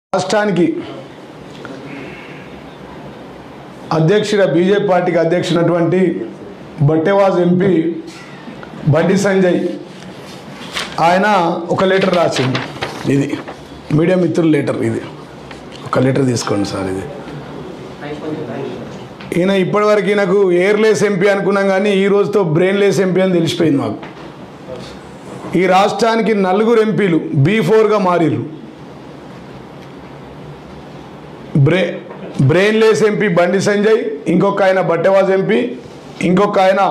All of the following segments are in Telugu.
రాష్ట్రానికి అధ్యక్షుడ బీజేపీ పార్టీకి అధ్యక్షునటువంటి బట్టెవాజ్ ఎంపీ బండి సంజయ్ ఆయన ఒక లెటర్ రాసిండు ఇది మీడియా మిత్రుల లెటర్ ఇది ఒక లెటర్ తీసుకోండి సార్ ఇది ఈయన ఇప్పటివరకు ఈయనకు ఎయిర్లెస్ ఎంపీ అనుకున్నాం కానీ ఈ రోజుతో బ్రెయిన్లెస్ ఎంపీ అని తెలిసిపోయింది మాకు ఈ రాష్ట్రానికి నలుగురు ఎంపీలు బీ ఫోర్గా మారిరు బ్రే బ్రెయిన్లెస్ ఎంపీ బండి సంజయ్ ఇంకొక ఆయన బట్టెవాజ్ ఎంపీ ఇంకొక ఆయన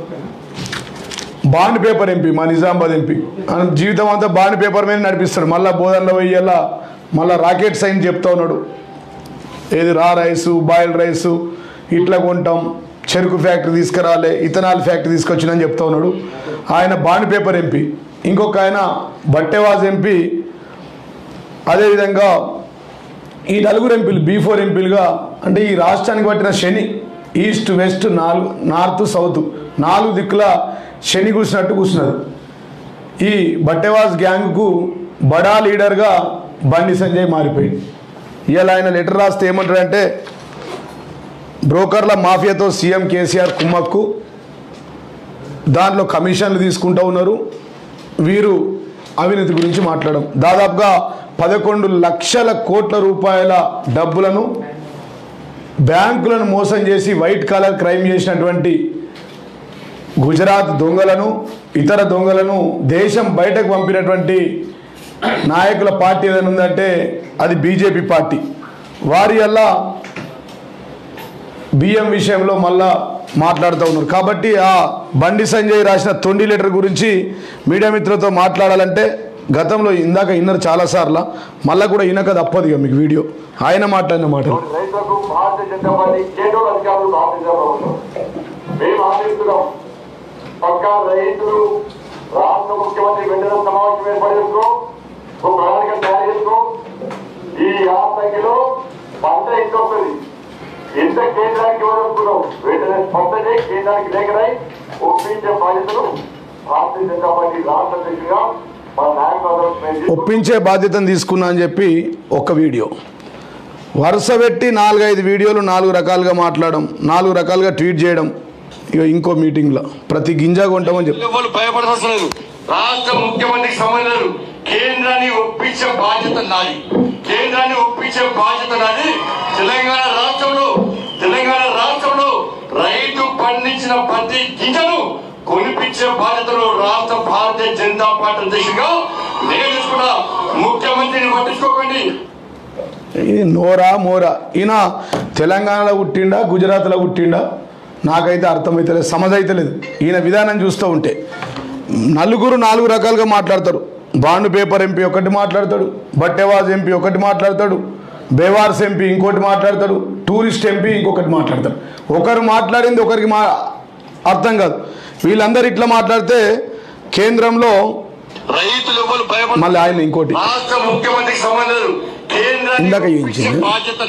బాండ్ పేపర్ ఎంపీ మా నిజామాబాద్ ఎంపీ ఆయన జీవితం అంతా బాండ్ పేపర్ మీద నడిపిస్తాడు మళ్ళీ బోధనలో పోయేలా మళ్ళీ రాకెట్ సైన్స్ చెప్తా ఉన్నాడు ఏది రా రైసు బాయిల్డ్ రైసు ఇట్లా కొంటాం చెరుకు ఫ్యాక్టరీ తీసుకురాలే ఇథనాల్ ఫ్యాక్టరీ తీసుకొచ్చినని చెప్తా ఉన్నాడు ఆయన బాండ్ పేపర్ ఎంపీ ఇంకొక ఆయన బట్టెవాజ్ ఎంపీ అదేవిధంగా ఈ నలుగురు ఎంపీలు బీ ఫోర్ ఎంపీలుగా అంటే ఈ రాష్ట్రానికి పట్టిన శని ఈస్ట్ వెస్ట్ నాలుగు నార్త్ సౌత్ నాలుగు దిక్కుల శని కూర్చున్నట్టు కూర్చున్నది ఈ బట్టెవాజ్ గ్యాంగ్కు బడా లీడర్గా బండి సంజయ్ మారిపోయింది ఇవాళ ఆయన లెటర్ రాస్తే ఏమంటారంటే బ్రోకర్ల మాఫియాతో సీఎం కేసీఆర్ కుమ్మక్కు దాంట్లో కమిషన్లు తీసుకుంటూ ఉన్నారు వీరు అవినీతి గురించి మాట్లాడడం దాదాపుగా పదకొండు లక్షల కోట్ల రూపాయల డబ్బులను బ్యాంకులను మోసం చేసి వైట్ కాలర్ క్రైమ్ చేసినటువంటి గుజరాత్ దొంగలను ఇతర దొంగలను దేశం బయటకు పంపినటువంటి నాయకుల పార్టీ ఏదైనా ఉందంటే అది బీజేపీ పార్టీ వారి వల్ల బియ్యం విషయంలో మళ్ళా మాట్లాడుతూ ఉన్నారు కాబట్టి ఆ బండి సంజయ్ రాసిన తొండి లెటర్ గురించి మీడియా మిత్రులతో మాట్లాడాలంటే గతంలో ఇందాక ఇన్నర్ చాలాసార్లు మళ్ళీ కూడా ఇనక తప్పదు ఇక మీకు వీడియో ఆయన మాట్లాడిన మాటలు రైతులకు భారతీయ జనతా పార్టీ కేంద్ర అధికారులు భారతీయ జనతా ప్రభుత్వం మేము ఆశిస్తున్నాం పక్కా రైతులు రాష్ట్ర ముఖ్యమంత్రి వెంటనే సమావేశం ఏర్పాటు చేసుకో ఒక ప్రణాళిక తయారు చేసుకో ఈ యాసంగిలో పంట ఎంత వస్తుంది ఎంత కేంద్రానికి ఇవ్వాలనుకున్నాం వెంటనే స్పష్టం చేయి కేంద్రానికి లేఖనై ఒప్పించే బాధ్యతలు భారతీయ జనతా పార్టీ రాష్ట్ర అధ్యక్షుడిగా మన నాయకులు ఒప్పించే బాధ్యతను తీసుకున్నా అని చెప్పి ఒక వీడియో వరుస పెట్టి నాలుగైదు వీడియోలు నాలుగు రకాలుగా మాట్లాడడం నాలుగు రకాలుగా ట్వీట్ చేయడం ఇక ఇంకో మీటింగ్లో ప్రతి గింజ కొంటామని చెప్పి ఎవరు భయపడాల్సిన లేదు రాష్ట్ర ముఖ్యమంత్రికి సంబంధం లేదు కేంద్రాన్ని ఒప్పించే బాధ్యత నాది కేంద్రాన్ని ఒప్పించే బాధ్యత నాది తెలంగాణ రాష్ట్రంలో తెలంగాణ రాష్ట్రంలో రైతు పండించిన ప్రతి గింజను కొనిపించే బాధ్యతను రాష్ట్ర భారతీయ జనతా పార్టీ అధ్యక్షుడిగా నేను తీసుకున్నా ముఖ్యమంత్రిని పట్టించుకోకండి ఇది నోరా మోరా ఈయన తెలంగాణలో పుట్టిండా గుజరాత్లో పుట్టిండా నాకైతే అర్థమైతలేదు సమజైతలేదు ఈయన విధానం చూస్తూ ఉంటే నలుగురు నాలుగు రకాలుగా మాట్లాడతారు బాండ్ పేపర్ ఎంపీ ఒకటి మాట్లాడతాడు బట్టెవాజ్ ఎంపీ ఒకటి మాట్లాడతాడు బేవార్స్ ఎంపీ ఇంకోటి మాట్లాడతాడు టూరిస్ట్ ఎంపీ ఇంకొకటి మాట్లాడతాడు ఒకరు మాట్లాడింది ఒకరికి మా అర్థం కాదు వీళ్ళందరూ ఇట్లా మాట్లాడితే కేంద్రంలో రైతులు ఎవరు భయపడ మళ్ళీ ఆయన ఇంకోటి రాష్ట్ర ముఖ్యమంత్రికి సంబంధం లేదు కేంద్రాన్ని ఇందాక ఏం ఒప్పించే చేసింది? బాధ్యత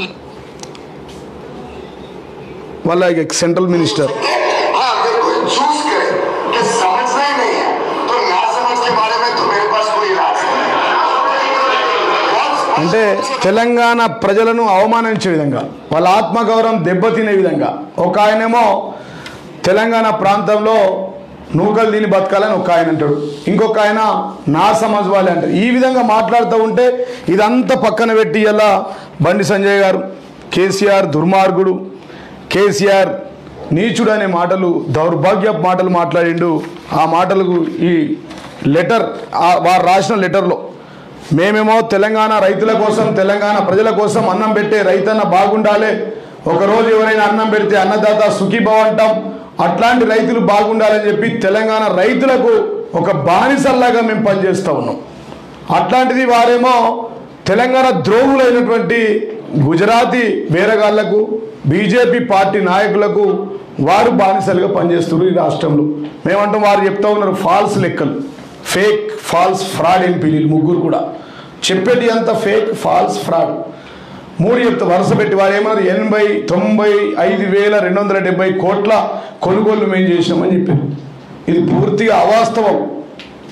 వాళ్ళ సెంట్రల్ మినిస్టర్ हाँ अगर कोई चूज करे कि समझना ही नहीं है तो ना समझ के बारे में तो मेरे पास कोई इलाज नहीं है बहुत स्पष्ट అంటే తెలంగాణ ప్రజలను అవమానించే విధంగా వాళ్ళ ఆత్మగౌరవం దెబ్బతినే విధంగా ఒక ఆయనేమో తెలంగాణ ప్రాంతంలో నూకలు తిని బతకాలని ఒక ఆయన అంటాడు ఇంకొక ఆయన నా సమాజ్ వాళ్ళే అంటారు ఈ విధంగా మాట్లాడుతూ ఉంటే ఇదంతా పక్కన పెట్టి ఇలా బండి సంజయ్ గారు కేసీఆర్ దుర్మార్గుడు కేసీఆర్ నీచుడు అనే మాటలు దౌర్భాగ్య మాటలు మాట్లాడిండు ఆ మాటలకు ఈ లెటర్ ఆ- వారు రాసిన లెటర్లో మేమేమో తెలంగాణ రైతుల కోసం తెలంగాణ ప్రజల కోసం అన్నం పెట్టే రైతన్న బాగుండాలి ఒకరోజు ఎవరైనా అన్నం పెడితే అన్నదాత సుఖీభావ అంటాం అట్లాంటి రైతులు బాగుండాలని చెప్పి తెలంగాణ రైతులకు ఒక బానిసల్లాగా మేము పనిచేస్తూ ఉన్నాం అట్లాంటిది వారేమో తెలంగాణ ద్రోహులైనటువంటి గుజరాతీ వేరగాళ్లకు బీజేపీ పార్టీ నాయకులకు వారు బానిసలుగా పనిచేస్తున్నారు ఈ రాష్ట్రంలో మేమంటాం వారు చెప్తా ఉన్నారు ఫాల్స్ లెక్కలు ఫేక్ ఫాల్స్ ఫ్రాడ్ ఎంపీలు వీళ్ళు ముగ్గురు కూడా చెప్పేది అంత ఫేక్ ఫాల్స్ ఫ్రాడ్ మూడు చెప్తా వరుస పెట్టి వారు ఏమన్నారు ఎనభై తొంభై ఐదు వేల రెండు వందల డెబ్బై కోట్ల కొనుగోలు మేము చేసినామని చెప్పారు ఇది పూర్తిగా అవాస్తవం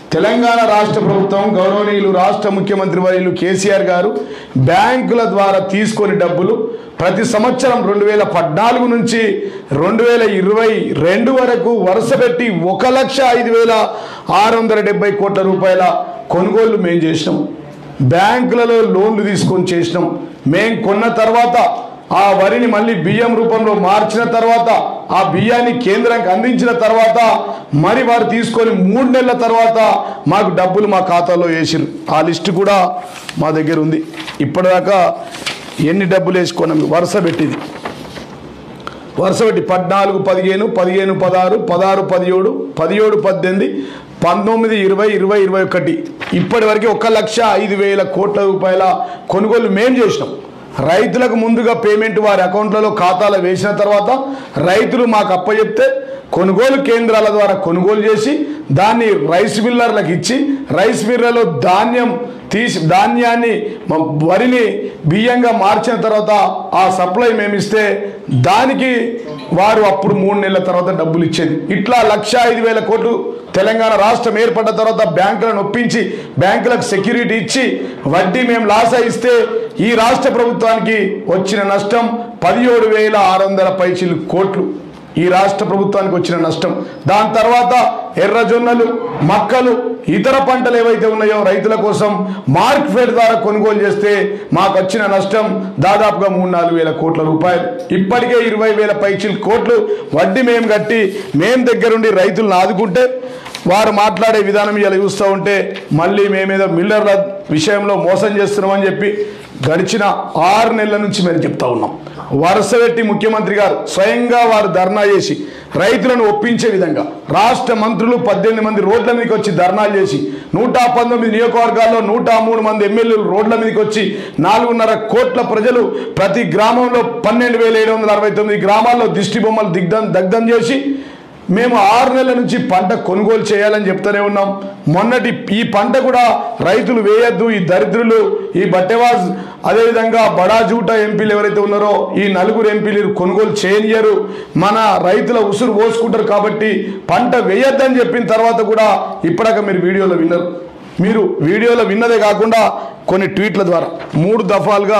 తెలంగాణ రాష్ట్ర ప్రభుత్వం గౌరవనీయులు రాష్ట్ర ముఖ్యమంత్రి వర్యులు కేసీఆర్ గారు బ్యాంకుల ద్వారా తీసుకొని డబ్బులు ప్రతి సంవత్సరం రెండు వేల పద్నాలుగు నుంచి రెండు వేల ఇరవై రెండు వరకు వరుస పెట్టి ఒక లక్ష ఐదు వేల ఆరు వందల డెబ్బై కోట్ల రూపాయల కొనుగోళ్లు మేము చేసినాం బ్యాంకులలో లోన్లు తీసుకొని చేసినాం మేం కొన్న తర్వాత ఆ వరిని మళ్ళీ బియ్యం రూపంలో మార్చిన తర్వాత ఆ బియ్యాన్ని కేంద్రానికి అందించిన తర్వాత మరి వారు తీసుకొని మూడు నెలల తర్వాత మాకు డబ్బులు మా ఖాతాలో వేసిరు ఆ లిస్టు కూడా మా దగ్గర ఉంది ఇప్పటిదాకా ఎన్ని డబ్బులు వేసుకున్నాం వరుస పెట్టింది వరుస పెట్టి పద్నాలుగు పదిహేను పదిహేను పదహారు పదహారు పదిహేడు పదిహేడు పద్దెనిమిది పంతొమ్మిది ఇరవై ఇరవై ఇరవై ఒకటి ఇప్పటి వరకు ఒక లక్ష ఐదు వేల కోట్ల రూపాయల కొనుగోలు మేం చేసినాం రైతులకు ముందుగా పేమెంట్ వారి అకౌంట్లలో ఖాతాలో వేసిన తర్వాత రైతులు మాకు అప్పచెప్తే కొనుగోలు కేంద్రాల ద్వారా కొనుగోలు చేసి దాన్ని రైస్ మిల్లర్లకు ఇచ్చి రైస్ మిల్లర్లో ధాన్యం తీసి ధాన్యాన్ని మ- వరిని బియ్యంగా మార్చిన తర్వాత ఆ సప్లై మేము ఇస్తే దానికి వారు అప్పుడు మూడు నెలల తర్వాత డబ్బులు ఇచ్చేది ఇట్లా లక్ష ఐదు వేల కోట్లు తెలంగాణ రాష్ట్రం ఏర్పడ్డ తర్వాత బ్యాంకులను ఒప్పించి బ్యాంకులకు సెక్యూరిటీ ఇచ్చి వడ్డీ మేము లాస్ ఇస్తే ఈ రాష్ట్ర ప్రభుత్వానికి వచ్చిన నష్టం పదిహేడు వేల ఆరు వందల పైచిలు కోట్లు ఈ రాష్ట్ర ప్రభుత్వానికి వచ్చిన నష్టం దాని తర్వాత ఎర్రజొన్నలు మక్కలు ఇతర పంటలు ఏవైతే ఉన్నాయో రైతుల కోసం మార్క్ ఫెడ్ ద్వారా కొనుగోలు చేస్తే మాకు వచ్చిన నష్టం దాదాపుగా మూడు నాలుగు వేల కోట్ల రూపాయలు ఇప్పటికే ఇరవై వేల పైచిల్ కోట్లు వడ్డీ మేము కట్టి మేం దగ్గరుండి రైతులను ఆదుకుంటే వారు మాట్లాడే విధానం ఇలా చూస్తూ ఉంటే మళ్ళీ మేమేదో మిల్లర్ల విషయంలో మోసం చేస్తున్నామని చెప్పి గడిచిన ఆరు నెలల నుంచి మేము చెప్తా ఉన్నాం వరుస పెట్టి ముఖ్యమంత్రి గారు స్వయంగా వారు ధర్నా చేసి రైతులను ఒప్పించే విధంగా రాష్ట్ర మంత్రులు పద్దెనిమిది మంది రోడ్ల మీదకి వచ్చి ధర్నాలు చేసి నూట పంతొమ్మిది నియోజకవర్గాల్లో నూట మూడు మంది ఎమ్మెల్యేలు రోడ్ల మీదకి వచ్చి నాలుగున్నర కోట్ల ప్రజలు ప్రతి గ్రామంలో పన్నెండు వేల ఏడు వందల అరవై తొమ్మిది గ్రామాల్లో దిష్టి బొమ్మలు దిగ్ధం దగ్ధం చేసి మేము ఆరు నెలల నుంచి పంట కొనుగోలు చేయాలని చెప్తూనే ఉన్నాం మొన్నటి ఈ పంట కూడా రైతులు వేయొద్దు ఈ దరిద్రులు ఈ బట్టెవాజ్ అదేవిధంగా బడా జూటా ఎంపీలు ఎవరైతే ఉన్నారో ఈ నలుగురు ఎంపీలు కొనుగోలు చేయనియరు మన రైతుల ఉసురు పోసుకుంటారు కాబట్టి పంట వేయొద్దని చెప్పిన తర్వాత కూడా ఇప్పటిక మీరు వీడియోలో విన్నారు మీరు వీడియోలో విన్నదే కాకుండా కొన్ని ట్వీట్ల ద్వారా మూడు దఫాలుగా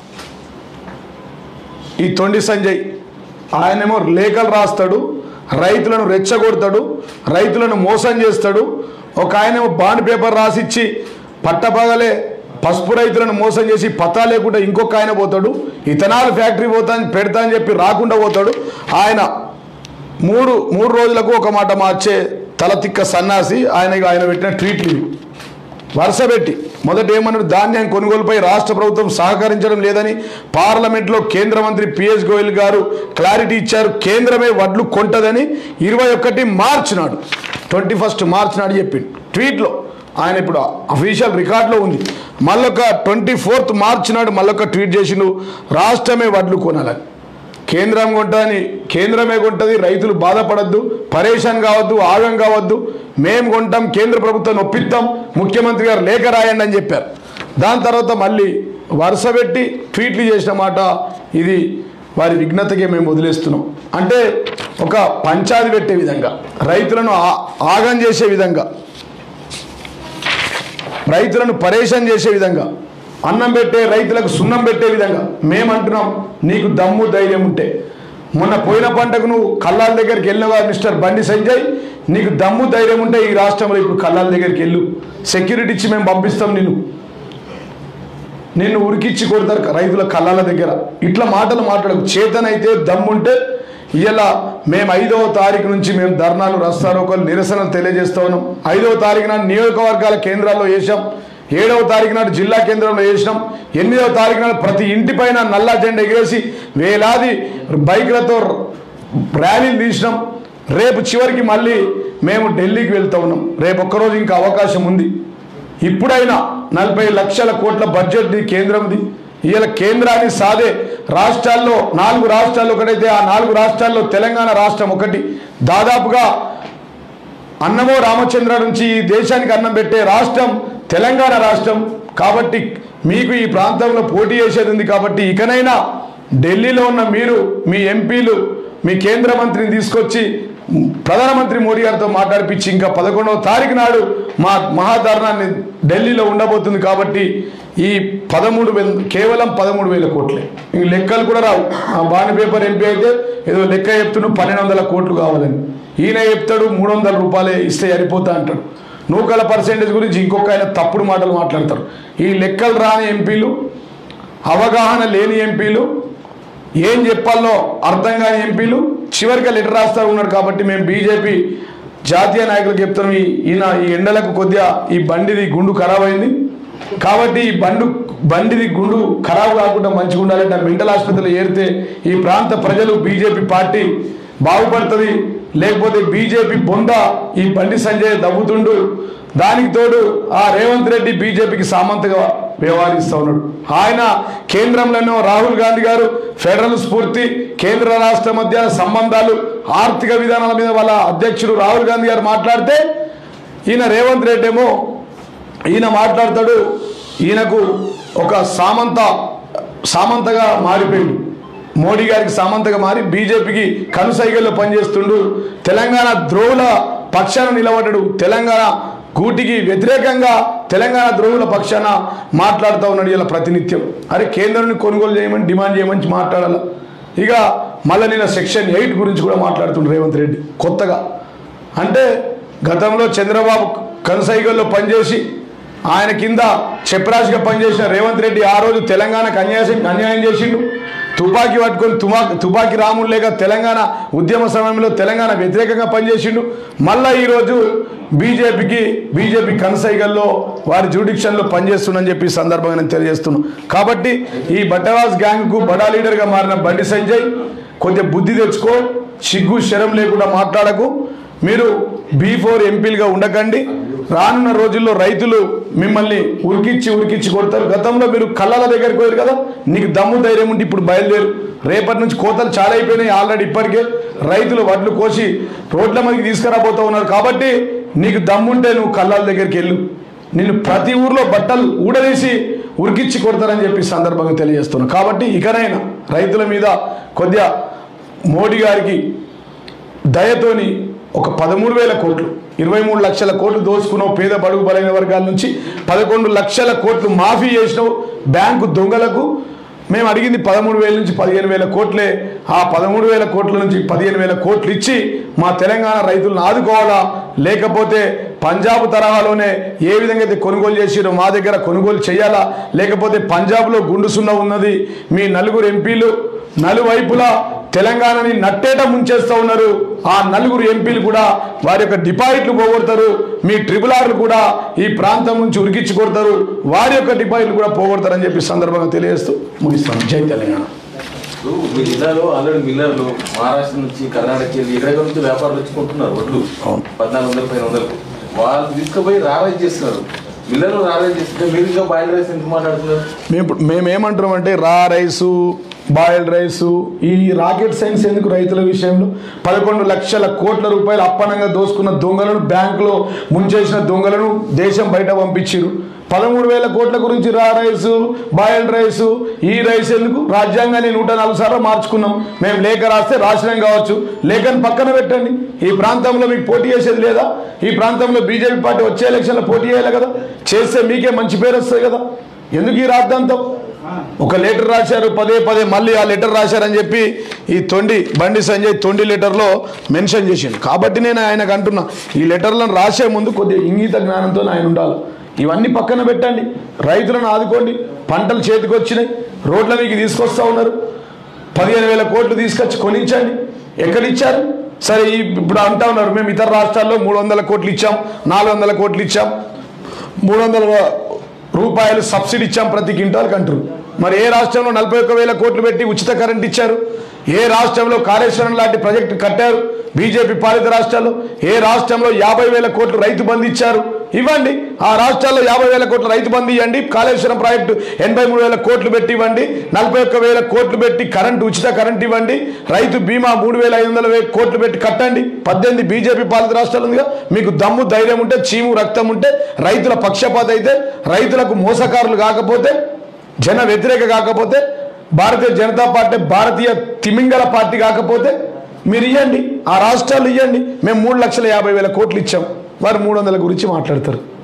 ఈ తొండి సంజయ్ ఆయనేమో లేఖలు రాస్తాడు రైతులను రెచ్చగొడతాడు రైతులను మోసం చేస్తాడు ఒక ఆయనేమో బాండ్ పేపర్ రాసిచ్చి పట్టపగలే పసుపు రైతులను మోసం చేసి పత్తా లేకుండా ఇంకొక ఆయన పోతాడు ఇథనాల్ ఫ్యాక్టరీ పోతా పెడతా అని చెప్పి రాకుండా పోతాడు ఆయన మూడు మూడు రోజులకు ఒక మాట మార్చే తలతిక్క సన్నాసి ఆయన ఆయన పెట్టిన ట్వీట్లు ఇవి వరుస పెట్టి మొదట ఏమన్నాడు ధాన్యం కొనుగోలుపై రాష్ట్ర ప్రభుత్వం సహకరించడం లేదని పార్లమెంట్లో కేంద్ర మంత్రి పిఎస్ గోయల్ గారు క్లారిటీ ఇచ్చారు కేంద్రమే వడ్లు కొంటదని ఇరవై ఒకటి మార్చి నాడు ట్వంటీ ఫస్ట్ మార్చ్ నాడు చెప్పిండు ట్వీట్లో ఆయన ఇప్పుడు అఫీషియల్ రికార్డులో ఉంది మళ్ళొక ట్వంటీ ఫోర్త్ మార్చి నాడు మళ్ళొక ట్వీట్ చేసిండు రాష్ట్రమే వడ్లు కొనాలని కేంద్రం కొంటని కేంద్రమే కొంటది రైతులు బాధపడద్దు పరేషాన్ కావద్దు ఆగం కావద్దు మేము కొంటాం కేంద్ర ప్రభుత్వం ఒప్పిస్తాం ముఖ్యమంత్రి గారు లేఖ రాయండి అని చెప్పారు దాని తర్వాత మళ్ళీ వరుస పెట్టి ట్వీట్లు చేసిన మాట ఇది వారి విఘ్నతకే మేము వదిలేస్తున్నాం అంటే ఒక పంచాది పెట్టే విధంగా రైతులను ఆ- ఆగం చేసే విధంగా రైతులను పరేషాన్ చేసే విధంగా అన్నం పెట్టే రైతులకు సున్నం పెట్టే విధంగా మేమంటున్నాం నీకు దమ్ము ధైర్యం ఉంటే మొన్న పోయిన పంటకు నువ్వు కల్లాల దగ్గరికి వెళ్ళినవా మిస్టర్ బండి సంజయ్ నీకు దమ్ము ధైర్యం ఉంటే ఈ రాష్ట్రంలో ఇప్పుడు కల్లాల దగ్గరికి వెళ్ళు సెక్యూరిటీ ఇచ్చి మేము పంపిస్తాం నిన్ను నిన్ను ఉరికిచ్చి కొడతారు రైతుల కళ్ళాల దగ్గర ఇట్లా మాటలు మాట్లాడకు చేతనైతే దమ్ముంటే ఇలా మేము ఐదవ తారీఖు నుంచి మేము ధర్నాలు రస్తారోకలు నిరసనలు తెలియజేస్తా ఉన్నాం ఐదవ తారీఖు నాడు నియోజకవర్గాల కేంద్రాల్లో వేసాం ఏడవ తారీఖు నాడు జిల్లా కేంద్రంలో వేసినాం ఎనిమిదవ తారీఖు నాడు ప్రతి ఇంటిపైన నల్ల జెండా ఎగిరేసి వేలాది బైకులతో ర్యాలీలు తీసినాం రేపు చివరికి మళ్ళీ మేము ఢిల్లీకి వెళ్తా ఉన్నాం రేపు ఒక్కరోజు ఇంకా అవకాశం ఉంది ఇప్పుడైనా నలభై లక్షల కోట్ల బడ్జెట్ కేంద్రంది ఇవాళ కేంద్రాన్ని సాదే రాష్ట్రాల్లో నాలుగు రాష్ట్రాల్లో ఒకటైతే ఆ నాలుగు రాష్ట్రాల్లో తెలంగాణ రాష్ట్రం ఒకటి దాదాపుగా అన్నమో రామచంద్ర నుంచి ఈ దేశానికి అన్నం పెట్టే రాష్ట్రం తెలంగాణ రాష్ట్రం కాబట్టి మీకు ఈ ప్రాంతంలో పోటీ చేసేది ఉంది కాబట్టి ఇకనైనా ఢిల్లీలో ఉన్న మీరు మీ ఎంపీలు మీ కేంద్ర మంత్రిని తీసుకొచ్చి ప్రధానమంత్రి మోడీ గారితో మాట్లాడిపించి ఇంకా పదకొండవ తారీఖు నాడు మా మహాధర్నాన్ని ఢిల్లీలో ఉండబోతుంది కాబట్టి ఈ పదమూడు వేల కేవలం పదమూడు వేల కోట్లే ఇంక లెక్కలు కూడా రావు ఆ బాణి పేపర్ ఎంపీ అయితే ఏదో లెక్క చెప్తున్నాడు పన్నెండు వందల కోట్లు కావాలని ఈయన చెప్తాడు మూడు వందల రూపాయలే ఇస్తే సరిపోతా అంటాడు నూకల పర్సెంటేజ్ గురించి ఇంకొక ఆయన తప్పుడు మాటలు మాట్లాడతారు ఈ లెక్కలు రాని ఎంపీలు అవగాహన లేని ఎంపీలు ఏం చెప్పాలో అర్థం కాని ఎంపీలు చివరికి లెటర్ రాస్తా ఉన్నారు కాబట్టి మేము బీజేపీ జాతీయ నాయకులకు చెప్తున్నాం ఈ ఈయన ఈ ఎండలకు కొద్దిగా ఈ బండిది గుండు ఖరాబ్ అయింది కాబట్టి ఈ బండు బండిది గుండు ఖరాబ్ కాకుండా మంచిగా ఉండాలంటే ఆ మెంటల్ ఆసుపత్రిలో ఏరితే ఈ ప్రాంత ప్రజలు బీజేపీ పార్టీ బాగుపడుతుంది లేకపోతే బీజేపీ బొంద ఈ బండి సంజయ్ దవ్వుతుండు దానికి తోడు ఆ రేవంత్ రెడ్డి బీజేపీకి సామంతగా వ్యవహరిస్తూ ఉన్నాడు ఆయన కేంద్రంలోనూ రాహుల్ గాంధీ గారు ఫెడరల్ స్ఫూర్తి కేంద్ర రాష్ట్ర మధ్య సంబంధాలు ఆర్థిక విధానాల మీద వాళ్ళ అధ్యక్షుడు రాహుల్ గాంధీ గారు మాట్లాడితే ఈయన రేవంత్ రెడ్డి ఏమో ఈయన మాట్లాడతాడు ఈయనకు ఒక సామంత సామంతగా మారిపోయింది మోడీ గారికి సామంతగా మారి బీజేపీకి కనుసైగల్లో పనిచేస్తుండు తెలంగాణ ద్రోవుల పక్షాన నిలబడ్డాడు తెలంగాణ గూటికి వ్యతిరేకంగా తెలంగాణ ద్రోవుల పక్షాన మాట్లాడుతూ ఉన్నాడు ఇలా ప్రతినిత్యం అరే కేంద్రాన్ని కొనుగోలు చేయమని డిమాండ్ చేయమని మాట్లాడాల ఇక మళ్ళీ నేను సెక్షన్ ఎయిట్ గురించి కూడా మాట్లాడుతుండు రేవంత్ రెడ్డి కొత్తగా అంటే గతంలో చంద్రబాబు కనసైగల్లో పనిచేసి ఆయన కింద చెప్రాజ్గా పనిచేసిన రేవంత్ రెడ్డి ఆ రోజు తెలంగాణకు అన్యాయం అన్యాయం చేసిండు తుపాకీ పట్టుకొని తుమా తుపాకీ రాముడు లేక తెలంగాణ ఉద్యమ సమయంలో తెలంగాణ వ్యతిరేకంగా పనిచేసిండు మళ్ళా ఈరోజు బీజేపీకి బీజేపీ కనసైగల్లో వారి జ్యూడిక్షన్లో పనిచేస్తుందని చెప్పి ఈ సందర్భంగా నేను తెలియజేస్తున్నాను కాబట్టి ఈ బట్టవాస్ గ్యాంగ్కు బడా లీడర్గా మారిన బండి సంజయ్ కొంచెం బుద్ధి తెచ్చుకో సిగ్గు శరం లేకుండా మాట్లాడకు మీరు బీ ఫోర్ ఎంపీలుగా ఉండకండి రానున్న రోజుల్లో రైతులు మిమ్మల్ని ఉరికిచ్చి ఉరికిచ్చి కొడతారు గతంలో మీరు కళ్ళల దగ్గరికి పోయారు కదా నీకు దమ్ము ధైర్యం ఉంటే ఇప్పుడు బయలుదేరు రేపటి నుంచి కోతలు చాలా అయిపోయినాయి ఆల్రెడీ ఇప్పటికే రైతులు వడ్లు కోసి రోడ్ల మీదకి తీసుకురాబోతూ ఉన్నారు కాబట్టి నీకు దమ్ముంటే నువ్వు కళ్ళాల దగ్గరికి వెళ్ళు నిన్ను ప్రతి ఊర్లో బట్టలు ఊడదీసి ఉరికిచ్చి కొడతారని చెప్పి ఈ సందర్భంగా తెలియజేస్తున్నాను కాబట్టి ఇకనైనా రైతుల మీద కొద్దిగా మోడీ గారికి దయతోని ఒక పదమూడు వేల కోట్లు ఇరవై మూడు లక్షల కోట్లు దోచుకున్నావు పేద బడుగు బలైన వర్గాల నుంచి పదకొండు లక్షల కోట్లు మాఫీ చేసినావు బ్యాంకు దొంగలకు మేము అడిగింది పదమూడు వేల నుంచి పదిహేను వేల కోట్లే ఆ పదమూడు వేల కోట్ల నుంచి పదిహేను వేల కోట్లు ఇచ్చి మా తెలంగాణ రైతులను ఆదుకోవాలా లేకపోతే పంజాబ్ తరహాలోనే ఏ విధంగా అయితే కొనుగోలు చేసిరో మా దగ్గర కొనుగోలు చేయాలా లేకపోతే పంజాబ్లో గుండు సున్న ఉన్నది మీ నలుగురు ఎంపీలు నలువైపులా తెలంగాణని నట్టేట ముంచేస్తూ ఉన్నారు ఆ నలుగురు ఎంపీలు కూడా వారి యొక్క డిపాజిట్లు పోగొడతారు మీ ట్రిపుల్ ఆర్లు కూడా ఈ ప్రాంతం నుంచి ఉరికిచ్చి కొడతారు వారి యొక్క డిపాజిట్లు కూడా పోగొడతారని చెప్పి సందర్భంగా తెలియజేస్తూ ముగిస్తాను జై తెలంగాణ ఇప్పుడు మీ జిల్లాలో ఆల్రెడీ మిల్లర్లు మహారాష్ట్ర నుంచి కర్ణాటక వెళ్ళి ఎక్కడెక్కడ నుంచి వ్యాపారులు వచ్చి కొంటున్నారు వడ్లు అవును. పద్నాలుగు వందలు పైన వందలు వాళ్ళు తీసుకుపోయి రారాజ్ చేస్తున్నారు మిల్లర్లు రారాజ్ చేస్తుంటే మీరు ఇంకా బాయిల్ రైస్ ఎందుకు మాట్లాడుతున్నారు మేము ఇప్పుడు మేము ఏమంటున్నాం అంటే రా రైసు బాయిల్డ్ రైసు ఈ రాకెట్ సైన్స్ ఎందుకు రైతుల విషయంలో పదకొండు లక్షల కోట్ల రూపాయలు అప్పనంగా దోసుకున్న దొంగలను బ్యాంకులో ముంచేసిన దొంగలను దేశం బయట పంపించారు పదమూడు వేల కోట్ల గురించి రా రైసు బాయిల్డ్ రైసు ఈ రైస్ ఎందుకు రాజ్యాంగాన్ని నూట నాలుగు సార్లు మార్చుకున్నాం మేము లేఖ రాస్తే రాసినాం కావచ్చు లేఖను పక్కన పెట్టండి ఈ ప్రాంతంలో మీకు పోటీ చేసేది లేదా ఈ ప్రాంతంలో బీజేపీ పార్టీ వచ్చే ఎలక్షన్లో పోటీ చేయాలి కదా చేస్తే మీకే మంచి పేరు వస్తుంది కదా ఎందుకు ఈ రాద్ధాంతం ఒక లెటర్ రాశారు పదే పదే మళ్ళీ ఆ లెటర్ రాశారని చెప్పి ఈ తొండి బండి సంజయ్ తొండి లెటర్లో మెన్షన్ చేసిండు కాబట్టి నేను ఆయనకు అంటున్నా ఈ లెటర్లను రాసే ముందు కొద్దిగా ఇంగిత జ్ఞానంతో ఆయన ఉండాలి ఇవన్నీ పక్కన పెట్టండి రైతులను ఆదుకోండి పంటలు చేతికి వచ్చినాయి రోడ్ల మీకు తీసుకొస్తా ఉన్నారు పదిహేను వేల కోట్లు తీసుకొచ్చి కొనించండి ఎక్కడిచ్చారు సరే ఈ ఇప్పుడు అంటా ఉన్నారు మేము ఇతర రాష్ట్రాల్లో మూడు వందల కోట్లు ఇచ్చాం నాలుగు వందల కోట్లు ఇచ్చాం మూడు వందల రూపాయలు సబ్సిడీ ఇచ్చాం ప్రతి క్వింటాల్కి అంటారు మరి ఏ రాష్ట్రంలో నలభై ఒక్క వేల కోట్లు పెట్టి ఉచిత కరెంట్ ఇచ్చారు ఏ రాష్ట్రంలో కాళేశ్వరం లాంటి ప్రాజెక్టు కట్టారు బీజేపీ పాలిత రాష్ట్రాల్లో ఏ రాష్ట్రంలో యాభై వేల కోట్లు రైతు బంధు ఇచ్చారు ఇవ్వండి ఆ రాష్ట్రాల్లో యాభై వేల కోట్ల రైతు బంధు ఇవ్వండి కాళేశ్వరం ప్రాజెక్టు ఎనభై మూడు వేల కోట్లు పెట్టి ఇవ్వండి నలభై ఒక్క వేల కోట్లు పెట్టి కరెంటు ఉచిత కరెంట్ ఇవ్వండి రైతు బీమా మూడు వేల ఐదు వందల వే- కోట్లు పెట్టి కట్టండి పద్దెనిమిది బీజేపీ పాలిత రాష్ట్రాలు ఉందిగా మీకు దమ్ము ధైర్యం ఉంటే చీము రక్తం ఉంటే రైతుల పక్షపాత అయితే రైతులకు మోసకారులు కాకపోతే జన వ్యతిరేక కాకపోతే భారతీయ జనతా పార్టీ భారతీయ తిమింగల పార్టీ కాకపోతే మీరు ఇవ్వండి ఆ రాష్ట్రాలు ఇవ్వండి మేము మూడు లక్షల యాభై వేల కోట్లు ఇచ్చాం వారు మూడు వందల గురించి మాట్లాడతారు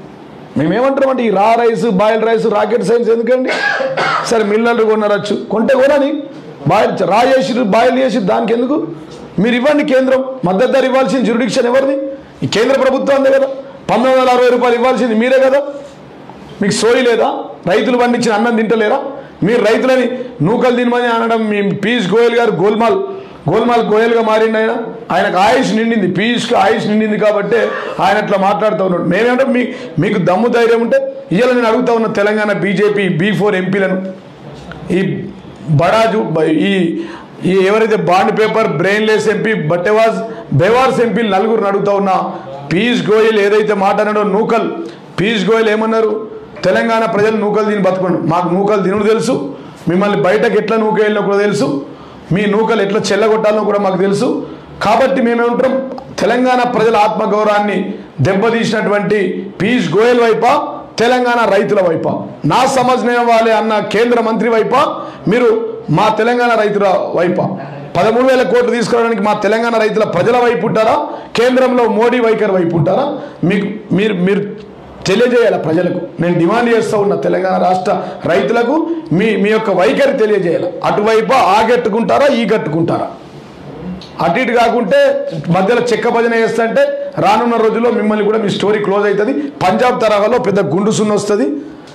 మేమేమంటాం అంటే ఈ raw rice boil rice rocket science ఎందుకండి సరే మిల్లర్లు కొనరచ్చు కొంటే కొనని బాయిల్ రా చేసి బాయిల్ చేసి దానికి ఎందుకు మీరు ఇవ్వండి కేంద్రం మద్దతు ధర ఇవ్వాల్సిన జ్యూరిడిక్షన్ ఎవరిది ఈ కేంద్ర ప్రభుత్వం అందే కదా పంతొమ్మిది వందల అరవై రూపాయలు ఇవ్వాల్సింది మీరే కదా మీకు సోయి లేదా రైతులు పండించిన అన్నం తింటలేరా మీరు రైతులని నూకలు తినమని అనడం మీ పీయూష్ గోయల్ గారు గోల్మాల్ గోల్మాల్ గోయల్గా మారిండు ఆయన ఆయనకు ఆయుష్ నిండింది పీయూష్కి ఆయుష్ నిండింది కాబట్టి ఆయన అట్లా మాట్లాడుతూ ఉన్నాడు మేమేమంటే మీ మీకు దమ్ము ధైర్యం ఉంటే ఇవాళ నేను అడుగుతా ఉన్న తెలంగాణ బీజేపీ బీ ఫోర్ ఎంపీలను ఈ బడాజు బ- ఈ ఈ ఎవరైతే బాండ్ పేపర్ బ్రెయిన్లెస్ ఎంపీ బట్టెవాజ్ బెవార్స్ ఎంపీ నలుగురు అడుగుతా ఉన్నా పీయూష్ గోయల్ ఏదైతే మాట అన్నాడో నూకల్ పీయూష్ గోయల్ ఏమన్నారు తెలంగాణ ప్రజలు నూకలు తిని బతుకోండి మాకు నూకలు తినుడు తెలుసు మిమ్మల్ని బయటకు ఎట్లా నూక వెళ్ళినా కూడా తెలుసు మీ నూకలు ఎట్లా చెల్లగొట్టాలో కూడా మాకు తెలుసు కాబట్టి మేమేమంటాం తెలంగాణ ప్రజల ఆత్మగౌరవాన్ని దెబ్బతీసినటువంటి పీయూష్ గోయల్ వైపా తెలంగాణ రైతుల వైపా నా సమజ్ఞ వాళ్ళే అన్న కేంద్ర మంత్రి వైపా మీరు మా తెలంగాణ రైతుల వైపా పదమూడు వేల కోట్లు తీసుకురావడానికి మా తెలంగాణ రైతుల ప్రజల వైపు ఉంటారా కేంద్రంలో మోడీ వైఖరి వైపు ఉంటారా మీకు మీరు మీరు తెలియజేయాలి ప్రజలకు నేను డిమాండ్ చేస్తూ ఉన్న తెలంగాణ రాష్ట్ర రైతులకు మీ మీ యొక్క వైఖరి తెలియజేయాలి అటువైపు ఆ గట్టుకుంటారా ఈ గట్టుకుంటారా అటు ఇటు కాకుంటే మధ్యలో చెక్క భజన చేస్తుంటే రానున్న రోజుల్లో మిమ్మల్ని కూడా మీ స్టోరీ క్లోజ్ అవుతుంది పంజాబ్ తరహాలో పెద్ద గుండు సున్న వస్తుంది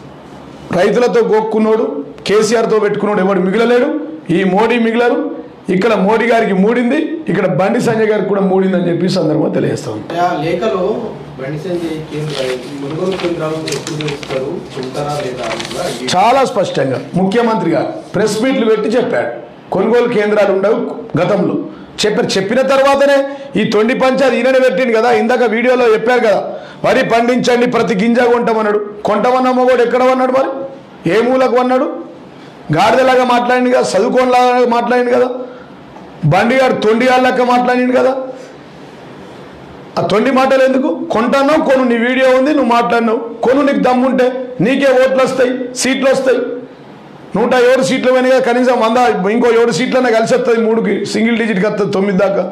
రైతులతో గోక్కున్నోడు కేసీఆర్తో పెట్టుకున్నాడు ఎవడు మిగిలలేడు ఈ మోడీ మిగిలరు ఇక్కడ మోడీ గారికి మూడింది ఇక్కడ బండి సంజయ్ గారికి కూడా మూడింది అని చెప్పి ఈ సందర్భంగా తెలియజేస్తాం ఆ లేఖలో బండి సంజయ్ కేంద్ర కొనుగోలు కేంద్రాలు ఎప్పుడు చేస్తారు ఉంటారా లేదా అని కూడా ఈ చాలా స్పష్టంగా ముఖ్యమంత్రి గారు ప్రెస్ మీట్లు పెట్టి చెప్పాడు కొనుగోలు కేంద్రాలు ఉండవు గతంలో చెప్పారు చెప్పిన తర్వాతనే ఈ తొండి పంచాది ఈయననే పెట్టిండు కదా ఇందాక వీడియోలో చెప్పారు కదా వరి పండించండి ప్రతి గింజ కొంటామన్నాడు కొంటామన్నమ్మ కూడా ఎక్కడ ఉన్నాడు మరి ఏ మూలకు అన్నాడు గాడిదలాగా మాట్లాడింది కదా చదువుకోనిలాగా మాట్లాడింది కదా బండిగాడు తొండిగాళ్ళక్క మాట్లాడిండు కదా ఆ తొండి మాటలు ఎందుకు కొంటాను కొను నీ వీడియో ఉంది నువ్వు మాట్లాడినావు కొను నీకు దమ్ముంటే నీకే ఓట్లు వస్తాయి సీట్లు వస్తాయి నూట ఏడు సీట్లు పోయినాయి కదా కనీసం వంద ఇంకో ఏడు సీట్లన్నా కలిసి వస్తుంది మూడుకి సింగిల్ డిజిట్కి వస్తుంది తొమ్మిది దాకా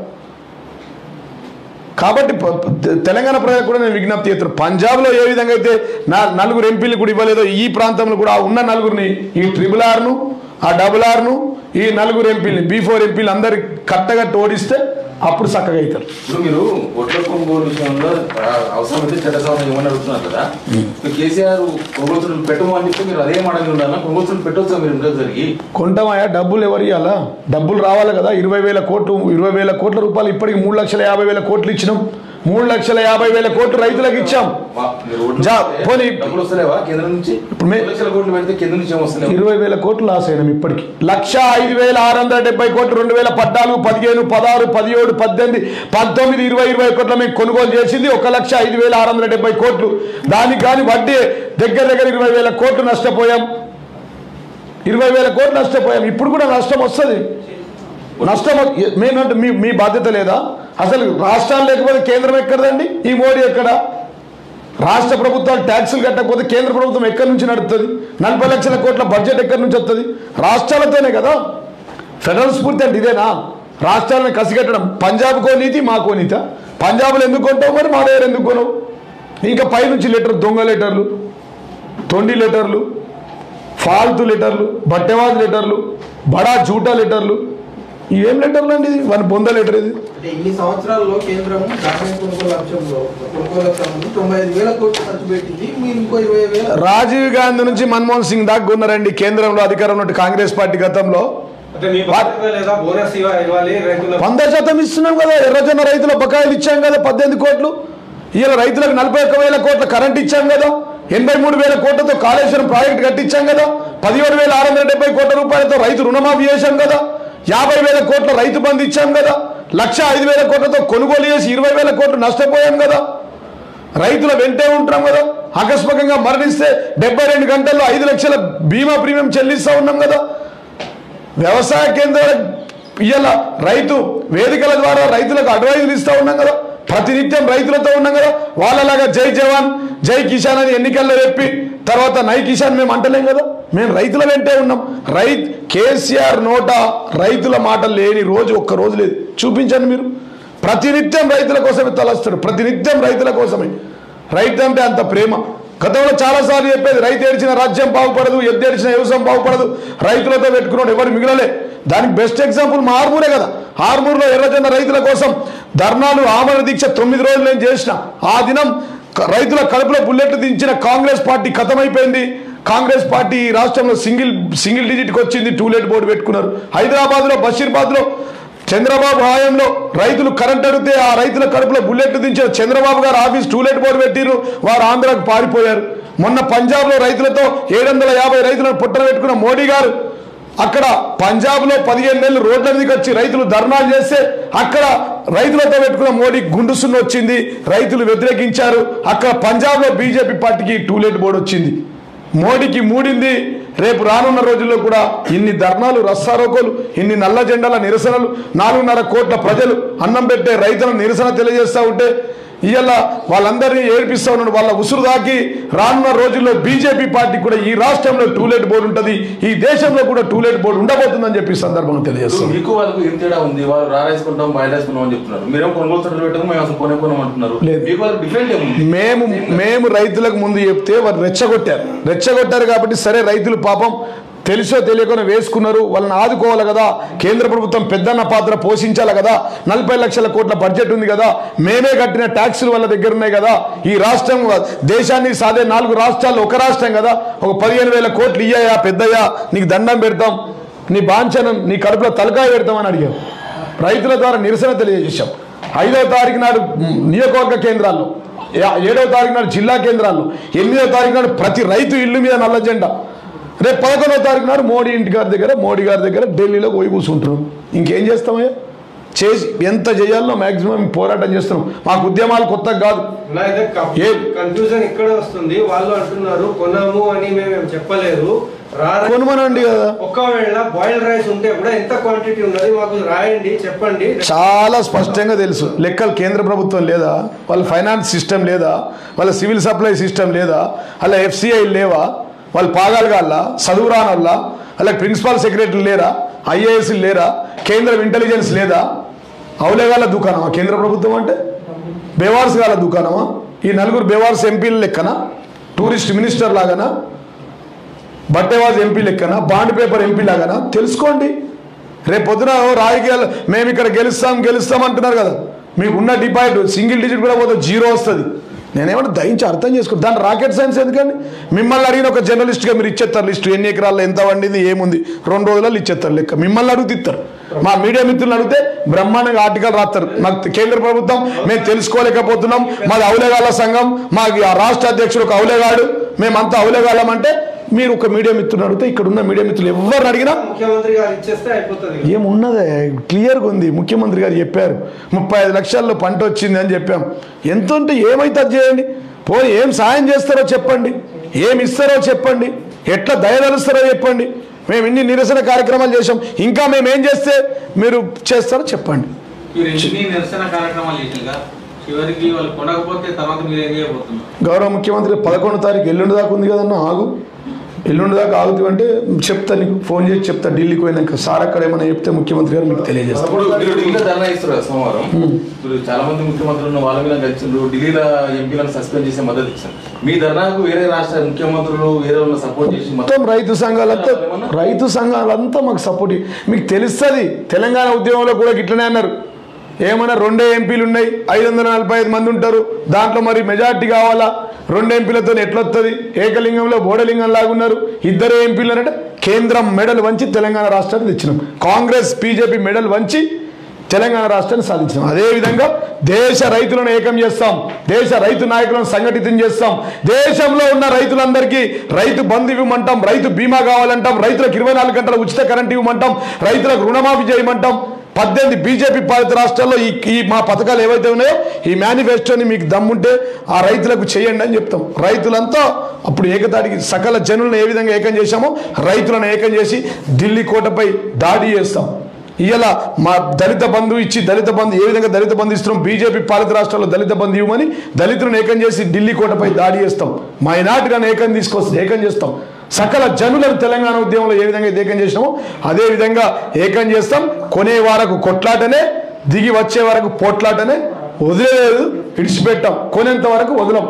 కాబట్టి ప- ప- తె- తెలంగాణ ప్రజలకు కూడా నేను విజ్ఞప్తి చేస్తాను పంజాబ్లో ఏ విధంగా అయితే నా నలుగురు ఎంపీలు కూడా ఇవ్వలేదో ఈ ప్రాంతంలో కూడా ఆ ఉన్న నలుగురిని ఈ ట్రిపుల్ ఆర్ను ఆ డబుల్ ఆర్ను ఈ నలుగురు ఎంపీలు బీ ఫోర్ ఎంపీలు అందరి కట్టగట్టి ఓడిస్తే అప్పుడు చక్కగా అవుతారు ఇప్పుడు మీరు ఒడ్ల కొనుగోలు విషయంలో ఆ, అవసరమైతే చట్టసభ ఇవ్వని అడుగుతున్నారు కదా ఇప్పుడు కేసీఆర్ కొనుగోలు పెట్టము అని చెప్పి మీరు అదే మాటలు ఉండాలా కొనుగోలు పెట్టవచ్చు మీరు ఉండదు జరిగి కొంటామయ్యా డబ్బులు ఎవరు ఇవ్వాలా డబ్బులు రావాలి కదా ఇరవై వేల కోట్లు ఇరవై వేల కోట్ల రూపాయలు ఇప్పటికి మూడు లక్షల యాభై వేల కోట్లు ఇచ్చినాం మూడు లక్షల యాభై వేల కోట్లు రైతులకు ఇచ్చాం వా- మీరు ఒడ్లు జా, పెడితే పోనీ. డబ్బులు వస్తలేవా కేంద్రం నుంచి ఇప్పుడు మే- రెండు లక్షల కోట్లు పెడితే కేంద్రం నుంచి ఏం వస్తలేవు ఇరవై వేల కోట్లు లాస్ అయినాం ఇప్పటికి లక్ష ఐదు వేల ఆరు వందల డెబ్బై కోట్లు రెండు వేల పద్నాలుగు పదిహేను పదహారు పదిహేడు పద్దెనిమిది పంతొమ్మిది ఇరవై ఇరవై కోట్ల మేము కొనుగోలు చేసింది ఒక లక్ష ఐదు వేల ఆరు వందల డెబ్బై కోట్లు దానికి కానీ వడ్డీ దగ్గర దగ్గర ఇరవై వేల కోట్లు నష్టపోయాం ఇరవై వేల కోట్లు నష్టపోయాం ఇప్పుడు కూడా నష్టం వస్తుంది నష్టం మేనంటే మీ మీ బాధ్యత లేదా అసలు రాష్ట్రాలు లేకపోతే కేంద్రం ఎక్కడదండి ఈ మోడీ ఎక్కడ రాష్ట్ర ప్రభుత్వాలు ట్యాక్సులు కట్టకపోతే కేంద్ర ప్రభుత్వం ఎక్కడి నుంచి నడుస్తుంది నలభై లక్షల కోట్ల బడ్జెట్ ఎక్కడి నుంచి వస్తుంది రాష్ట్రాలతోనే కదా ఫెడరల్ స్ఫూర్తి అంటే ఇదేనా రాష్ట్రాలను కసిగట్టడం పంజాబ్కో నీతి మాకో నీత పంజాబ్లో ఎందుకు కొంటావు మరి మా దగ్గర ఎందుకు కొనవు ఇంకా పైనుంచి లెటర్ దొంగ లెటర్లు తొండి లెటర్లు ఫాల్తు లెటర్లు బట్టెవాజ్ లెటర్లు బడా జూటా లెటర్లు ఏం లెటర్లు అండి ఇది వన్ బొంద లెటర్ ఇది అంటే ఇన్ని సంవత్సరాల్లో కేంద్రం ధాన్యం కొనుగోలు అంశంలో కొనుగోలు అంశంలో తొంభై ఐదు వేల కోట్లు ఖర్చు పెట్టింది మీరు ఇంకో ఇరవై వేల రాజీవ్ గాంధీ నుంచి మన్మోహన్ సింగ్ దాకా ఉన్నారండి కేంద్రంలో అధికారంలో ఉన్న కాంగ్రెస్ పార్టీ గతంలో అంటే మీ బాధ్యత లేదా బోనస్ ఇవ్వ- ఇవ్వాలి రైతులకు వంద శాతం ఇస్తున్నాం కదా ఎర్రజొన్న రైతుల బకాయిలు ఇచ్చాం కదా పద్దెనిమిది కోట్లు ఇవాళ రైతులకు నలభై ఒక్క వేల కోట్ల కరెంట్ ఇచ్చాం కదా ఎనభై మూడు వేల కోట్లతో కాళేశ్వరం ప్రాజెక్టు కట్టించాం కదా పదిహేడు వేల ఆరు వందల డెబ్బై కోట్ల రూపాయలతో రైతు రుణమాఫీ చేశాం కదా యాభై వేల కోట్ల రైతు బంధు ఇచ్చాం కదా లక్ష ఐదు వేల కోట్లతో కొనుగోలు చేసి ఇరవై వేల కోట్లు నష్టపోయాం కదా రైతుల వెంటే ఉంటాం కదా ఆకస్మికంగా మరణిస్తే డెబ్బై రెండు గంటల్లో ఐదు లక్షల బీమా ప్రీమియం చెల్లిస్తూ ఉన్నాం కదా వ్యవసాయ కేంద్రాల ఇవాళ రైతు వేదికల ద్వారా రైతులకు అడ్వైజులు ఇస్తూ ఉన్నాం కదా ప్రతినిత్యం రైతులతో ఉన్నాం కదా వాళ్ళలాగా జై జవాన్ జై కిసాన్ అని ఎన్నికల్లో చెప్పి తర్వాత నై కిసాన్ మేము అంటలేం కదా మేము రైతుల వెంటే ఉన్నాం రైత్ కేసీఆర్ నోట రైతుల మాట లేని రోజు ఒక్క రోజు లేదు చూపించండి మీరు ప్రతినిత్యం రైతుల కోసమే తలస్తాడు ప్రతినిత్యం రైతుల కోసమే రైతు అంటే అంత ప్రేమ గతంలో చాలాసార్లు చెప్పేది రైతు ఏడ్చిన రాజ్యం బాగుపడదు ఎద్దు ఏడ్చిన వ్యవసాయం బాగుపడదు రైతులతో పెట్టుకున్నాడు ఎవరు మిగలలే దానికి బెస్ట్ ఎగ్జాంపుల్ మా ఆర్మూరే కదా ఆర్మూర్లో ఎర్రజెండ రైతుల కోసం ధర్నాలు ఆమరణ దీక్ష తొమ్మిది రోజులు నేను చేసిన ఆ దినం క- రైతుల కడుపులో బుల్లెట్ దించిన కాంగ్రెస్ పార్టీ ఖతమైపోయింది కాంగ్రెస్ పార్టీ ఈ రాష్ట్రంలో సింగిల్ సింగిల్ డిజిట్కి వచ్చింది టూలెట్ బోర్డు పెట్టుకున్నారు హైదరాబాద్లో బషీర్బాద్లో చంద్రబాబు హయాంలో రైతులు కరెంట్ అడిగితే ఆ రైతుల కడుపులో బుల్లెట్ దించిన చంద్రబాబు గారు ఆఫీస్ టూలెట్ బోర్డు పెట్టిర్రు వారు ఆంధ్రాకు పారిపోయారు మొన్న పంజాబ్లో రైతులతో ఏడు వందల యాభై రైతులను పుట్టన పెట్టుకున్న మోడీ గారు అక్కడ పంజాబ్లో పదిహేను నెలలు రోడ్ల మీదకి వచ్చి రైతులు ధర్నాలు చేస్తే అక్కడ రైతులతో పెట్టుకున్న మోడీ గుండు సున్ను వచ్చింది రైతులు వ్యతిరేకించారు అక్కడ పంజాబ్లో బీజేపీ పార్టీకి టూలెట్ బోర్డు వచ్చింది మోడీకి మూడింది రేపు రానున్న రోజుల్లో కూడా ఇన్ని ధర్నాలు రస్సారోకోలు ఇన్ని నల్ల జెండాల నిరసనలు నాలుగున్నర కోట్ల ప్రజలు అన్నం పెట్టే రైతుల నిరసన తెలియజేస్తూ ఉంటే ఇవాళ వాళ్ళందరినీ ఏడిపిస్తా ఉన్నాడు వాళ్ళ ఉసురు దాకి రానున్న రోజుల్లో బీజేపీ పార్టీ కూడా ఈ రాష్ట్రంలో టూలెట్ బోర్డు ఉంటుంది ఈ దేశంలో కూడా టూలెట్ బోర్డు ఉండబోతుందని చెప్పి ఈ సందర్భంగా తెలియజేస్తాం మీకు వాళ్ళకు ఏం తేడా ఉంది వాళ్ళు రారేసుకుంటాం బయటేసుకుంటాం అని చెప్తున్నారు మీరేమో కొనుగోలు సెంటర్ పెట్టాము మేము అసలు కొనే కొనం అంటున్నారు లేదు. మీకు వాళ్ళకి డిఫరెంట్ ఏముంది మేము మేము రైతులకు ముందు చెప్తే వారు రెచ్చగొట్టారు రెచ్చగొట్టారు కాబట్టి సరే రైతులు పాపం తెలుసో తెలియకుండా వేసుకున్నారు వాళ్ళని ఆదుకోవాలి కదా కేంద్ర ప్రభుత్వం పెద్దన్న పాత్ర పోషించాలి కదా నలభై లక్షల కోట్ల బడ్జెట్ ఉంది కదా మేమే కట్టిన ట్యాక్సులు వాళ్ళ దగ్గర ఉన్నాయి కదా ఈ రాష్ట్రం దేశాన్ని సాధే నాలుగు రాష్ట్రాలు ఒక రాష్ట్రం కదా ఒక పదిహేను వేల కోట్లు ఇయ్యాయా పెద్దయ్యా నీకు దండం పెడతాం నీ బాంఛనం నీ కడుపులో తలకాయ పెడతామని అడిగాం రైతుల ద్వారా నిరసన తెలియజేశాం ఐదవ తారీఖు నాడు మ్, నియోజకవర్గ కేంద్రాల్లో ఏ- ఏడవ తారీఖు నాడు జిల్లా కేంద్రాల్లో ఎనిమిదవ తారీఖు నాడు ప్రతి రైతు ఇల్లు మీద నల్ల జెండా రేపు పదకొండవ తారీఖు నాడు మోడీ ఇంటి గారి దగ్గర మోడీ గారి దగ్గర ఢిల్లీలో పోయి కూర్చుంటున్నాం ఇంకేం చేస్తామయ్యా చేసి ఎంత చేయాలో మాక్సిమం పోరాటం చేస్తున్నాం మాకు ఉద్యమాలు కొత్తగా కాదు నా ఇదే ఏ? కన్ఫ్యూజన్ ఇక్కడే వస్తుంది వాళ్ళు అంటున్నారు కొనము అని మేము చెప్పలేదు రా- కొనుమనండి కదా ఒకవేళ బాయిల్డ్ రైస్ ఉంటే కూడా ఎంత క్వాంటిటీ ఉన్నది మాకు రాయండి చెప్పండి చాలా స్పష్టంగా తెలుసు లెక్కలు కేంద్ర ప్రభుత్వం లేదా వాళ్ళ ఫైనాన్స్ సిస్టమ్ లేదా వాళ్ళ సివిల్ సప్లై సిస్టమ్ లేదా వాళ్ళ ఎఫ్సిఐ లేవా వాళ్ళు పాగాలు కాళ్ళ చదువు రానల్లా వాళ్ళ ప్రిన్సిపల్ సెక్రటరీ లేరా ఐఏఎస్ లేరా కేంద్రం ఇంటెలిజెన్స్ లేదా అవులేగాల దుకాణమా కేంద్ర ప్రభుత్వం అంటే బేవార్స్ గాల దుకాణమా ఈ నలుగురు బేవార్స్ ఎంపీల లెక్కన టూరిస్ట్ మినిస్టర్ లాగానా బట్టేవాజ్ ఎంపీ లెక్కన బాండ్ పేపర్ ఎంపీ లాగానా తెలుసుకోండి రేపు పొద్దున ఓ రాజకీయాలు మేము ఇక్కడ గెలుస్తాం గెలుస్తాం అంటున్నారు కదా మీకు ఉన్న డిపాజిట్ సింగిల్ డిజిట్ కూడా పోతే జీరో వస్తుంది నేనేమన్నా దయించి అర్థం చేసుకో దాని రాకెట్ సైన్స్ ఎందుకండి మిమ్మల్ని అడిగిన ఒక జర్నలిస్ట్గా మీరు ఇచ్చేస్తారు లిస్ట్ ఎన్ని ఎకరాల్లో ఎంత వండింది ఏముంది రెండు రోజులలో ఇచ్చేస్తారు లెక్క మిమ్మల్ని అడుగుతిస్తారు మా మీడియా మిత్రులను అడిగితే బ్రహ్మాండంగా ఆర్టికల్ రాస్తారు మాకు కేంద్ర ప్రభుత్వం మేము తెలుసుకోలేకపోతున్నాం మాది అవులేగాళ్ళ సంఘం మాకు ఆ రాష్ట్ర అధ్యక్షుడు ఒక అవులేగాడు మేమంతా అవులేగాళ్ళం అంటే మీరు ఒక మీడియా మిత్రులు అడిగితే ఇక్కడ ఉన్న మీడియా మిత్రులు ఎవరిని అడిగినా ముఖ్యమంత్రి గారు ఇచ్చేస్తే అయిపోతుంది ఏమున్నదే క్లియర్గా ఉంది ముఖ్యమంత్రి గారు చెప్పారు ముప్పై ఐదు లక్షల్లో పంట వచ్చింది అని చెప్పాం ఎంత ఉంటే ఏమైతే అది చేయండి పోనీ ఏం సాయం చేస్తారో చెప్పండి ఏమి ఇస్తారో చెప్పండి ఎట్లా దయదలుస్తారో చెప్పండి మేము ఇన్ని నిరసన కార్యక్రమాలు చేసాం ఇంకా మేము ఏం చేస్తే మీరు చేస్తారో చెప్పండి మీరు ఎన్ని నిరసన కార్యక్రమాలు చేసినాక చివరికి వాళ్ళు కొనకపోతే తర్వాత మీరు ఏం చేయబోతున్నారు గౌరవ ముఖ్యమంత్రి పదకొండు తారీఖు ఎల్లుండి దాకా ఉంది కదన్న ఆగు ఎల్లుండి దాకా ఆగుతూ అంటే చెప్తా నీకు ఫోన్ చేసి చెప్తా ఢిల్లీకి పోయినాక సార్ అక్కడ ఏమైనా చెప్తే ముఖ్యమంత్రి గారు మీకు తెలియజేస్తారు ఇప్పుడు మీరు ఢిల్లీలో ధర్నా ఇస్తారు కదా సోమవారం ఇప్పుడు చాలా మంది ముఖ్యమంత్రులు ఉన్న వాళ్ళ మీద కలిసిండ్రు ఢిల్లీలో ఎంపీలను సస్పెండ్ చేసే మద్దతు ఇచ్చారు మీ ధర్నాకు వేరే రాష్ట్ర ముఖ్యమంత్రులు వేరే వాళ్ళని సపోర్ట్ చేసి మొత్తం రైతు సంఘాలంతా రైతు సంఘాలంతా మాకు సపోర్ట్ ఇ- మీకు తెలుస్తుంది తెలంగాణ ఉద్యమంలో కూడా ఇట్లనే అన్నారు ఏమన్నా రెండే ఎంపీలు ఉన్నాయి ఐదు వందల నలభై ఐదు మంది ఉంటారు దాంట్లో మరి మెజార్టీ కావాలా రెండు ఎంపీలతో ఎట్లొస్తుంది ఏకలింగంలో బోడలింగం లాగా ఉన్నారు ఇద్దరు ఎంపీలు అంటే కేంద్రం మెడల్ వంచి తెలంగాణ రాష్ట్రాన్ని తెచ్చినాం కాంగ్రెస్ బీజేపీ మెడల్ వంచి తెలంగాణ రాష్ట్రాన్ని సాధించాం అదేవిధంగా దేశ రైతులను ఏకం చేస్తాం దేశ రైతు నాయకులను సంఘటితం చేస్తాం దేశంలో ఉన్న రైతులందరికీ రైతు బంధు ఇవ్వమంటాం రైతు బీమా కావాలంటాం రైతులకు ఇరవై నాలుగు గంటల ఉచిత కరెంట్ ఇవ్వమంటాం రైతులకు రుణమాఫీ చేయమంటాం పద్దెనిమిది బీజేపీ పాలిత రాష్ట్రాల్లో ఈ ఈ మా పథకాలు ఏవైతే ఉన్నాయో ఈ మేనిఫెస్టోని మీకు దమ్ముంటే ఆ రైతులకు చేయండి అని చెప్తాం రైతులంతా అప్పుడు ఏకతాటికి సకల జనులను ఏ విధంగా ఏకం చేశామో రైతులను ఏకం చేసి ఢిల్లీ కోటపై దాడి చేస్తాం ఇలా మా దళిత బంధు ఇచ్చి దళిత బంధు ఏ విధంగా దళిత బంధు ఇస్తున్నాం బీజేపీ పాలిత రాష్ట్రాల్లో దళిత బంధు ఇవ్వమని దళితులను ఏకం చేసి ఢిల్లీ కోటపై దాడి చేస్తాం మైనార్టీలను ఏకం తీసుకొస్తే ఏకం చేస్తాం సకల జనులను తెలంగాణ ఉద్యమంలో ఏ విధంగా అయితే ఏకం చేసినామో అదే విధంగా ఏకం చేస్తాం కొనే వరకు కొట్లాటనే దిగి వచ్చే వరకు పోట్లాటనే వదిలేదు విడిచిపెట్టాం కొనేంత వరకు వదలం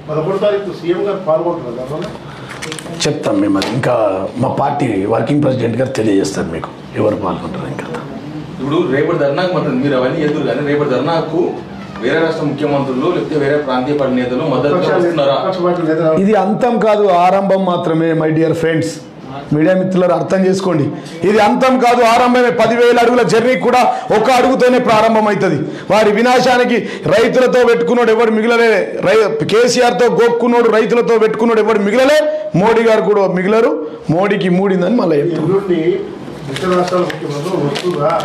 పదకొండు తారీఖు సీఎం గారు పాల్గొంటున్నారు దానివల్ల చెప్తాం మేము అది ఇంకా మా పార్టీ వర్కింగ్ ప్రెసిడెంట్ గారు తెలియజేస్తారు మీకు ఎవరు పాల్గొంటారు ఇంకా ఇప్పుడు రేపటి ధర్నాకు మాత్రం మీరు అవన్నీ ఎదురు కానీ రేపటి ధర్నాకు వేరే రాష్ట్ర ముఖ్యమంత్రులు లేకపోతే వేరే ప్రాంతీయ పార్టీ నేతలు మద్దతు వస్తున్నారా విపక్ష పార్టీ నేత ఇది అంతం కాదు ఆరంభం మాత్రమే మై డియర్ ఫ్రెండ్స్ మీడియా మిత్రులారు అర్థం చేసుకోండి ఇది అంతం కాదు ఆరంభమే పదివేల అడుగుల జర్నీ కూడా ఒక అడుగుతోనే ప్రారంభం అవుతుంది వారి వినాశానికి రైతులతో పెట్టుకున్నాడు ఎవడు మిగిలలే రై కేసీఆర్తో గోక్కున్నాడు రైతులతో పెట్టుకున్నాడు ఎవడు మిగిలలే మోడీ గారు కూడా మిగిలరు మోడీకి మూడిందని మళ్ళీ చెప్తాం ఎల్లుండి ఇతర రాష్ట్రాల ముఖ్యమంత్రులు వస్తుందా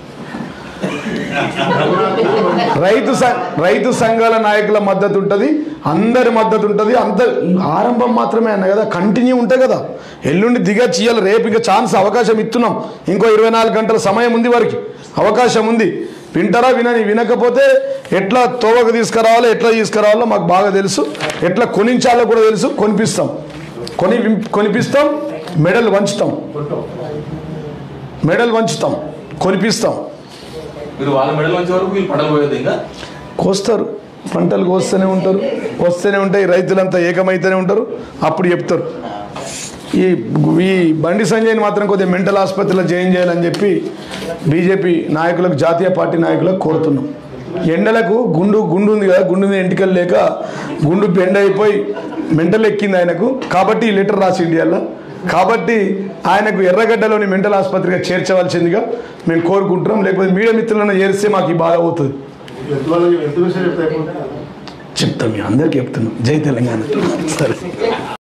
రైతు సం- రైతు సంఘాల నాయకుల మద్దతు ఉంటుంది అందరి మద్దతు ఉంటుంది అంత ఆరంభం మాత్రమే అన్న కదా కంటిన్యూ ఉంటాయి కదా ఎల్లుండి దిగచ్చి ఇయ్యాలి రేపు ఇంకా ఛాన్స్ అవకాశం ఇస్తున్నాం ఇంకో ఇరవై నాలుగు గంటల సమయం ఉంది వారికి అవకాశం ఉంది వింటారా వినని వినకపోతే ఎట్లా తోవకు తీసుకురావాలో ఎట్లా తీసుకురావాలో మాకు బాగా తెలుసు ఎట్లా కొనించాలో కూడా తెలుసు కొనిపిస్తాం కొని కొనిపిస్తాం మెడల్ వంచుతాం మెడల్ వంచుతాం కొనిపిస్తాం మీరు వాళ్ళ మెడల్ వచ్చే వరకు వీళ్ళు పడలు పోయేది ఇంకా కోస్తారు పంటలు కోస్తూనే ఉంటారు వస్తూనే ఉంటాయి రైతులంతా ఏకమైతేనే ఉంటారు అప్పుడు చెప్తారు ఈ ఈ బండి సంజయ్ని మాత్రం కొద్దిగా మెంటల్ ఆసుపత్రిలో జాయిన్ చేయాలని చెప్పి బీజేపీ నాయకులకు జాతీయ పార్టీ నాయకులకు కోరుతున్నాం ఎండలకు గుండు గుండు ఉంది కదా గుండు మీద ఎంటికలు లేక గుండు బెండ్ అయిపోయి మెంటల్ ఎక్కింది ఆయనకు కాబట్టి ఈ లెటర్ రాసి ఇండియాలో కాబట్టి ఆయనకు ఎర్రగడ్డలోని మెంటల్ ఆసుపత్రిగా చేర్చవలసిందిగా మేము కోరుకుంటున్నాం లేకపోతే మీడియా మిత్రులను చేరిస్తే మాకు ఈ బాధ అవుతుంది ఎంత ఎంత విషయం చెప్తే అయిపోతుంది చెప్తాం మీ అందరికీ చెప్తున్నాం జై తెలంగాణ సరే